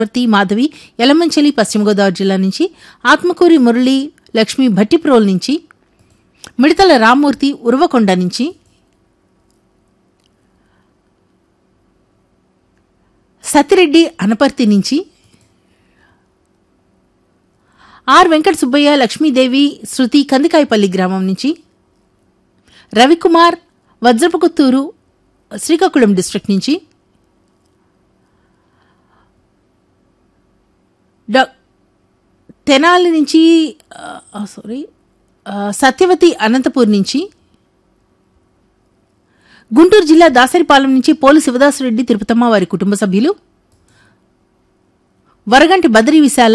వర్తి మాధవి యలమంచలి పశ్చిమ గోదావరి జిల్లా నుంచి ఆత్మకూరి మురళి లక్ష్మి భట్టిప్రోల్ నుంచి మిడతల రామ్మూర్తి ఉరవకొండ నుంచి సతిరెడ్డి అనపర్తి నుంచి ఆర్ వెంకట సుబ్బయ్య లక్ష్మీదేవి శృతి కందికాయపల్లి గ్రామం నుంచి రవికుమార్ వజ్రపకుత్తూరు శ్రీకాకుళం డిస్ట్రిక్ట్ నుంచి డా తెనాలి నుంచి సారీ సత్యవతి అనంతపూర్ నుంచి గుంటూరు జిల్లా దాసరిపాలెం నుంచి పోలు శివదాసరెడ్డి తిరుపతమ్మ వారి కుటుంబ సభ్యులు వరగంటి బద్రి విశాల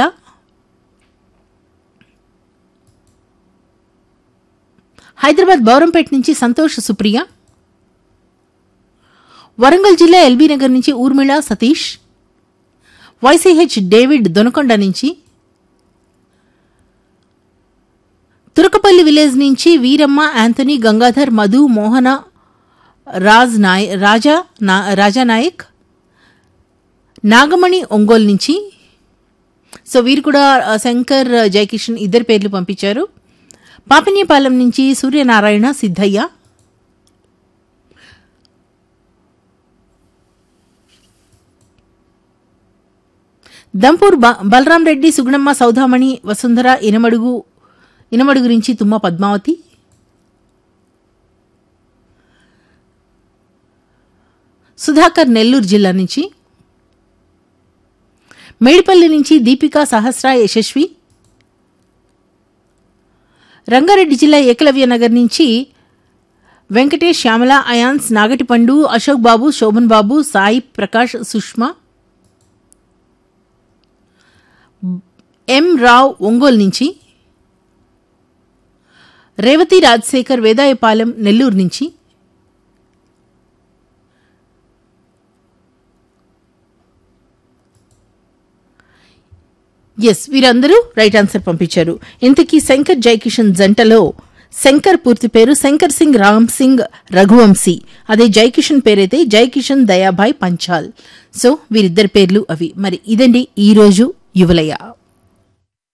హైదరాబాద్ బౌరంపేట నుంచి సంతోష్ సుప్రియ వరంగల్ జిల్లా ఎల్బీ నగర్ నుంచి ఊర్మిళ సతీష్ వైసీహెచ్ డేవిడ్ దొనకొండ నుంచి తురకపల్లి విలేజ్ నుంచి వీరమ్మ యాంథనీ గంగాధర్ మధు మోహన రాజ్ నాయ్ రాజా నా రాజా నాయక్ నాగమణి ఒంగోలు నుంచి సో వీరు కూడా ఆ, శంకర్ జయకిషన్ ఇద్దరు పేర్లు పంపించారు పాపినేపాలెం నుంచి సూర్యనారాయణ సిద్ధయ్య దంపూర్ బ- బలరాం రెడ్డి సుగుణమ్మ సౌదామణి వసుంధర ఇనమడుగు ఇనమడుగు గురించి తుమ్మ పద్మావతి సుధాకర్ నెల్లూరు జిల్లా నుంచి మేడిపల్లి నుంచి దీపికా సహస్ర యశస్వి రంగారెడ్డి జిల్లా ఏకలవ్య నగర్ నుంచి వెంకటేష్ శ్యామల అయాన్స్ నాగటిపండు అశోక్ బాబు శోభన్ బాబు సాయి ప్రకాష్ సుష్మా ఎం రావ్ ఒంగోలు నుంచి రేవతి రాజశేఖర్ వేదాయపాలెం నెల్లూరు నుంచి ఎస్ వీరందరూ రైట్ ఆన్సర్ పంపించారు ఇంతకీ శంకర్ జయకిషన్ జంటలో శంకర్ పూర్తి పేరు శంకర్ సింగ్ రామ్ సింగ్ రఘువంశీ అదే జయకిషన్ పేరైతే జయకిషన్ దయాభాయ్ పంచాల్ సో వీరిద్దరి పేర్లు అవి మరి ఇదండి ఈరోజు యువలయ